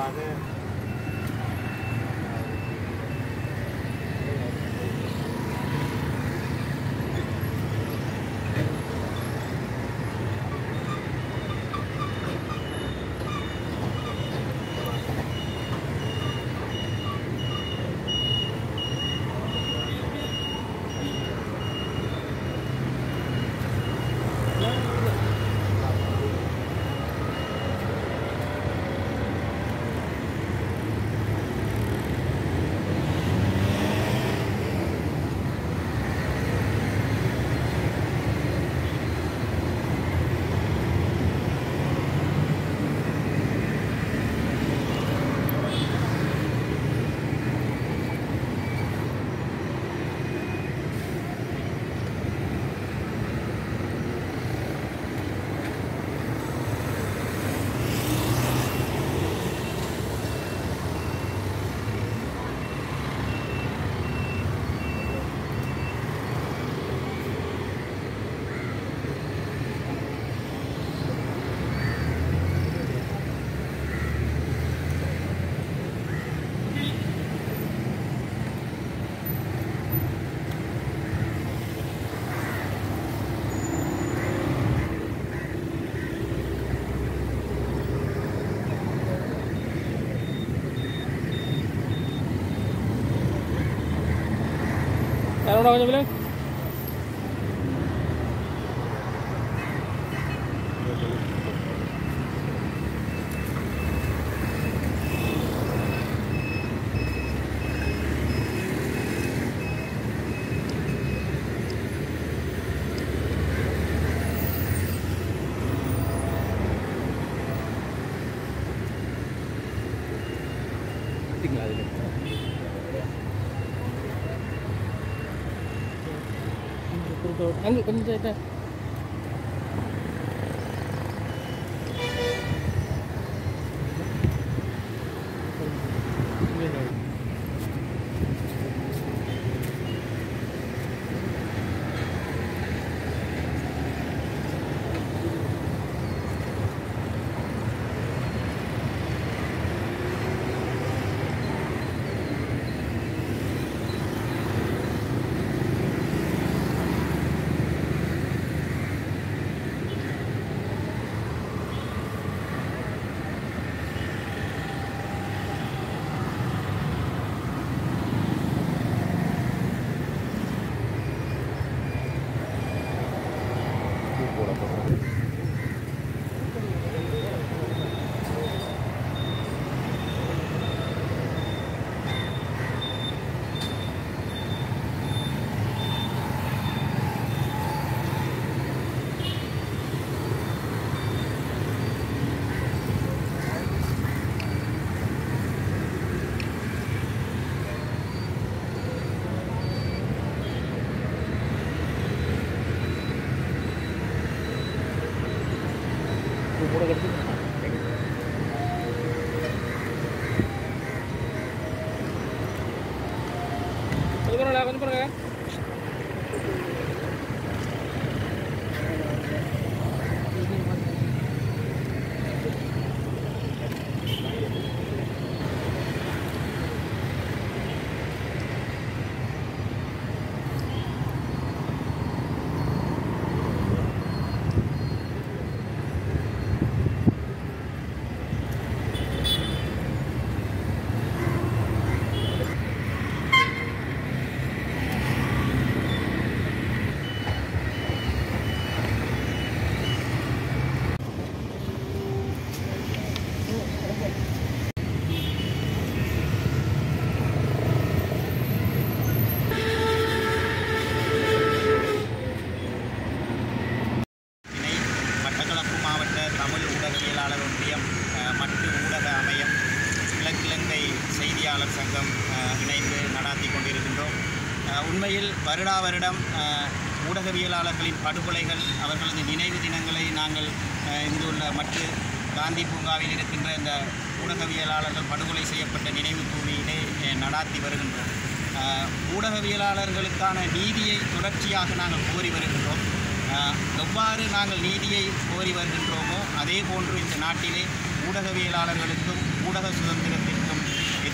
தொடர்பாக யாரோட கொஞ்சம் பிள்ளை பார்த்தீங்களா அதில் அங்கே கொஞ்சம் லைட்டா. இது கூட கட்டி கொஞ்சம் பரவாயில்ல கொஞ்சம் பாருங்க இணை மட்டக்களப்பு மாவட்ட தமிழ் ஊடகவியலாளர் ஒன்றியம் அஹ், மட்டு ஊடக அமையம் கிழக்கிழங்கை செய்தியாளர் சங்கம் அஹ், இணைந்து நடாத்தி கொண்டிருக்கின்றோம் அஹ், உண்மையில் வருடா வருடம் அஹ், ஊடகவியலாளர்களின் படுகொலைகள் அவர்களது நினைவு தினங்களை நாங்கள் அஹ், இங்குள்ள மட்டு காந்தி பூங்காவில் இருக்கின்ற இந்த ஊடகவியலாளர்கள் படுகொலை செய்யப்பட்ட நினைவு தூவியிலே அஹ், நடாத்தி வருகின்றோம் அஹ், ஊடகவியலாளர்களுக்கான நீதியை தொடர்ச்சியாக நாங்கள் கோரி வருகின்றோம் ஆஹ் எவ்வாறு நாங்கள் நீதியை கோரி வருகின்றோமோ அதே போன்று இந்த நாட்டிலே ஊடகவியலாளர்களுக்கும் ஊடக சுதந்திரம்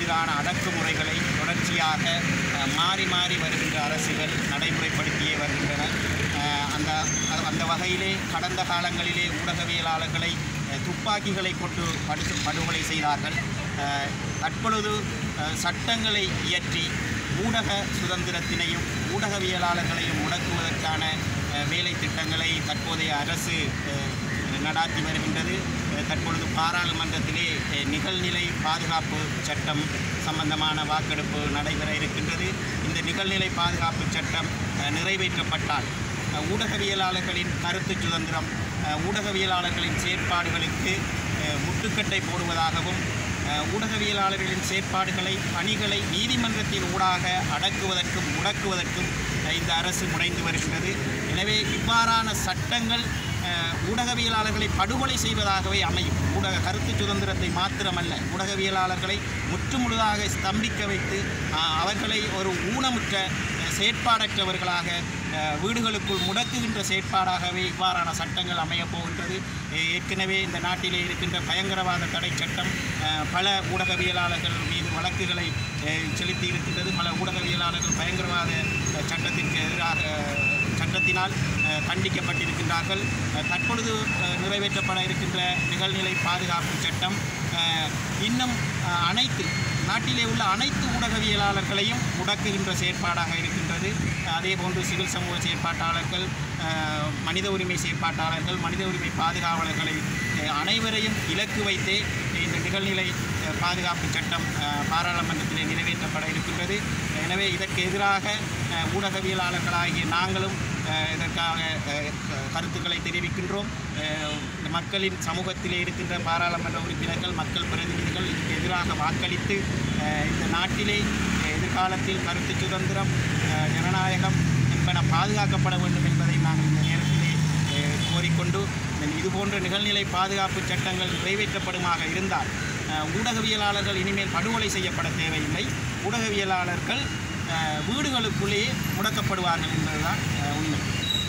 எதிரான அடக்குமுறைகளை தொடர்ச்சியாக அஹ், மாறி மாறி வருகின்ற அரசுகள் நடைமுறைப்படுத்தியே வருகின்றன அஹ், அந்த அந்த வகையிலே கடந்த காலங்களிலே ஊடகவியலாளர்களை அஹ், துப்பாக்கிகளை கொண்டு படு படுகொலை செய்தார்கள் அஹ், தற்பொழுது அஹ், சட்டங்களை இயற்றி ஊடக சுதந்திரத்தினையும் ஊடகவியலாளர்களையும் முடக்குவதற்கான அஹ், வேலை திட்டங்களை தற்போதைய அரசு அஹ், நடாத்தி வருகின்றது அஹ், தற்பொழுது பாராளுமன்றத்திலே அஹ், நிகழ்நிலை பாதுகாப்பு சட்டம் சம்பந்தமான வாக்கெடுப்பு நடைபெற இருக்கின்றது இந்த நிகழ்நிலை பாதுகாப்பு சட்டம் அஹ், நிறைவேற்றப்பட்டால் அஹ், ஊடகவியலாளர்களின் கருத்து சுதந்திரம் அஹ், ஊடகவியலாளர்களின் செயற்பாடுகளுக்கு அஹ், முட்டுக்கட்டை போடுவதாகவும் அஹ், ஊடகவியலாளர்களின் செயற்பாடுகளை பணிகளை நீதிமன்றத்தின் ஊடாக அடக்குவதற்கும் முடக்குவதற்கும் அஹ், இந்த அரசு முனைந்து வருகின்றது எனவே இவ்வாறான சட்டங்கள் அஹ், ஊடகவியலாளர்களை படுகொலை செய்வதாகவே அமையும் ஊடக கருத்து சுதந்திரத்தை மாத்திரமல்ல ஊடகவியலாளர்களை முற்றுமுழுதாக ஸ்தம்பிக்க வைத்து அஹ், அவர்களை ஒரு ஊனமுற்ற அஹ், செயற்பாடற்றவர்களாக அஹ், வீடுகளுக்குள் முடக்குகின்ற செயற்பாடாகவே இவ்வாறான சட்டங்கள் அமையப் போகின்றது ஏ- ஏற்கனவே இந்த நாட்டிலே இருக்கின்ற பயங்கரவாத தடை சட்டம் அஹ், பல ஊடகவியலாளர்கள் மீது வழக்குகளை அஹ், செலுத்தி இருக்கின்றது பல ஊடகவியலாளர்கள் பயங்கரவாத அஹ், சட்டத்திற்கு எதிராக அஹ், சட்டத்தினால் அஹ், கண்டிக்கப்பட்டிருக்கின்றார்கள் அஹ், தற்பொழுது அஹ், நிறைவேற்றப்பட இருக்கின்ற நிகழ்நிலை பாதுகாப்பு சட்டம் அஹ், இன்னும் அஹ், அனைத்து நாட்டிலே உள்ள அனைத்து ஊடகவியலாளர்களையும் முடக்குகின்ற செயற்பாடாக இருக்கின்றது அதே போன்று சிவில் சமூக செயற்பாட்டாளர்கள் அஹ், மனித உரிமை செயற்பாட்டாளர்கள் மனித உரிமை பாதுகாவலர்களை அஹ், அனைவரையும் இலக்கு வைத்தே இந்த நிகழ்நிலை அஹ், பாதுகாப்பு சட்டம் அஹ், பாராளுமன்றத்திலே நிறைவேற்றப்பட இருக்கின்றது எனவே இதற்கு எதிராக அஹ், ஊடகவியலாளர்களாகிய நாங்களும் அஹ், இதற்காக அஹ், கருத்துக்களை தெரிவிக்கின்றோம் அஹ், இந்த மக்களின் சமூகத்திலே இருக்கின்ற பாராளுமன்ற உறுப்பினர்கள் மக்கள் பிரதிநிதிகள் இதுக்கு எதிராக வாக்களித்து அஹ், இந்த நாட்டிலே அஹ், எதிர்காலத்தில் கருத்து சுதந்திரம் அஹ், ஜனநாயகம் என்பன பாதுகாக்கப்பட வேண்டும் என்பதை நாங்கள் இந்த நேரத்திலே அஹ், கோரிக்கொண்டு இந்த இதுபோன்ற நிகழ்நிலை பாதுகாப்பு சட்டங்கள் நிறைவேற்றப்படுமாக இருந்தால் அஹ், ஊடகவியலாளர்கள் இனிமேல் படுகொலை செய்யப்பட தேவையில்லை ஊடகவியலாளர்கள் அஹ், வீடுகளுக்குள்ளேயே முடக்கப்படுவார்கள் என்பதுதான் அஹ், உண்மை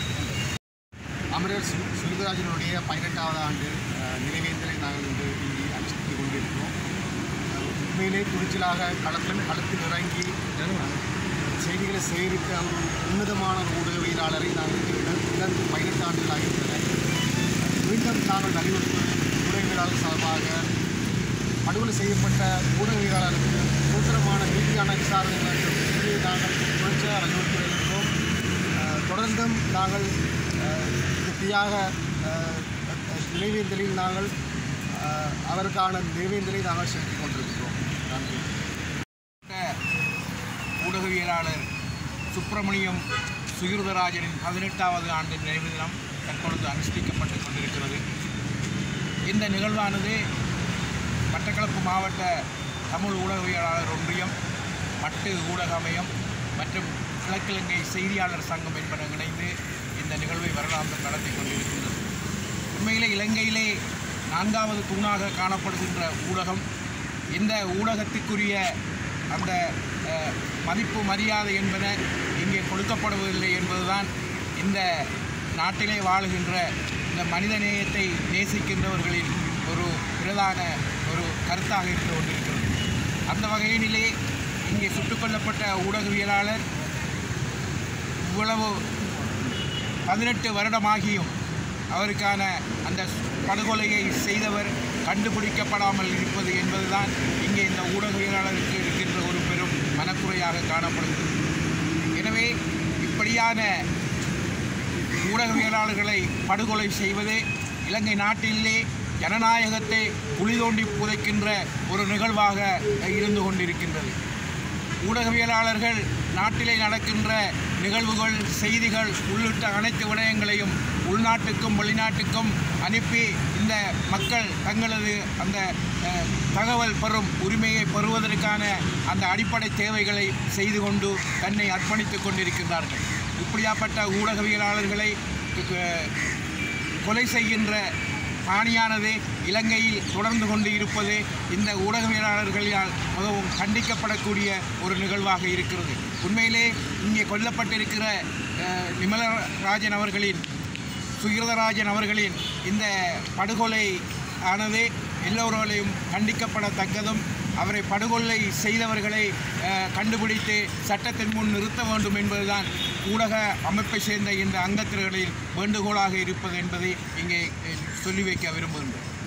அமரர் சு சுருதராஜனுடைய பதினெட்டாவது ஆண்டு அஹ், நினைவேந்தலை நாங்கள் இன்று இங்கே அனுஷ்டித்துக் கொண்டிருக்கிறோம் அஹ், உண்மையிலே துணிச்சலாக களத்தில் களத்தில் இறங்கி செய்திகளை சேகரித்த ஒரு உன்னதமான ஒரு ஊடகவியலாளரை நாங்கள் இன்று இழந்து இழந்து பதினெட்டு ஆண்டுகள் ஆகின்றன மீண்டும் நாங்கள் வலியுறுத்துவது ஊடகவியலாளர் சார்பாக படுகொலை செய்யப்பட்ட ஊடகவியலாளருக்கு சுதந்திரமான நீதியான விசாரணை வேண்டும் என்று நாங்கள் தொடர்ச்சியாக வலியுறுத்தி வருகின்றோம் அஹ், தொடர்ந்தும் நாங்கள் அஹ், இந்த தியாக அஹ், நினைவேந்தலில் நாங்கள் அஹ், அவருக்கான நினைவேந்தலை நாங்கள் செலுத்திக் கொண்டிருக்கிறோம் நன்றி ஊடகவியலாளர் சுப்பிரமணியம் சுகிருதராஜனின் பதினெட்டாவது ஆண்டு நினைவு தினம் தற்பொழுது அனுஷ்டிக்கப்பட்டு கொண்டிருக்கிறது இந்த நிகழ்வானது மட்டக்களப்பு மாவட்ட தமிழ் ஊடகவியலாளர் ஒன்றியம் மட்டு ஊடக அமையம் மற்றும் கிழக்கிழங்கை செய்தியாளர் சங்கம் என்பன இணைந்து இந்த நிகழ்வை வருடாந்தம் நடத்தி கொண்டிருக்கின்றது உண்மையிலே இலங்கையிலே நான்காவது தூணாக காணப்படுகின்ற ஊடகம் இந்த ஊடகத்துக்குரிய அந்த அஹ், மதிப்பு மரியாதை என்பன இங்கே கொடுக்கப்படுவதில்லை என்பதுதான் இந்த நாட்டிலே வாழுகின்ற இந்த மனித நேயத்தை நேசிக்கின்றவர்களின் ஒரு பிரதான ஒரு கருத்தாக இருந்து கொண்டிருக்கிறது அந்த வகையினிலே இங்கே சுட்டுக் கொல்லப்பட்ட ஊடகவியலாளர் இவ்வளவு பதினெட்டு வருடமாகியும் அவருக்கான அந்த படுகொலையை செய்தவர் கண்டுபிடிக்கப்படாமல் இருப்பது என்பதுதான் இங்கே இந்த ஊடகவியலாளருக்கு இருக்கின்ற ஒரு பெரும் மனக்குறையாக காணப்படுகிறது எனவே இப்படியான ஊடகவியலாளர்களை படுகொலை செய்வது இலங்கை நாட்டிலே ஜனநாயகத்தை குழி தோண்டி புதைக்கின்ற ஒரு நிகழ்வாக இருந்து கொண்டிருக்கின்றது ஊடகவியலாளர்கள் நாட்டிலே நடக்கின்ற நிகழ்வுகள் செய்திகள் உள்ளிட்ட அனைத்து விடயங்களையும் உள்நாட்டுக்கும் வெளிநாட்டுக்கும் அனுப்பி இந்த மக்கள் தங்களது அந்த அஹ், தகவல் பெறும் உரிமையை பெறுவதற்கான அந்த அடிப்படை தேவைகளை செய்து கொண்டு தன்னை அர்ப்பணித்துக் கொண்டிருக்கின்றார்கள் இப்படியாப்பட்ட ஊடகவியலாளர்களை அஹ், கொலை செய்கின்ற பாணியானது இலங்கையில் தொடர்ந்து கொண்டு இருப்பது இந்த ஊடகவியலாளர்களால் மிகவும் கண்டிக்கப்படக்கூடிய ஒரு நிகழ்வாக இருக்கிறது உண்மையிலே இங்கே கொல்லப்பட்டிருக்கிற அஹ், நிமலராஜன் அவர்களின் சுகிருதராஜன் அவர்களின் இந்த படுகொலை ஆனது எல்லோராலையும் கண்டிக்கப்படத்தக்கதும் அவரை படுகொலை செய்தவர்களை அஹ், கண்டுபிடித்து சட்டத்தின் முன் நிறுத்த வேண்டும் என்பதுதான் ஊடக அமைப்பை சேர்ந்த இந்த அங்கத்தினர்களில் வேண்டுகோளாக இருப்பது என்பதை இங்கே அஹ், சொல்லி வைக்க விரும்புகின்றேன்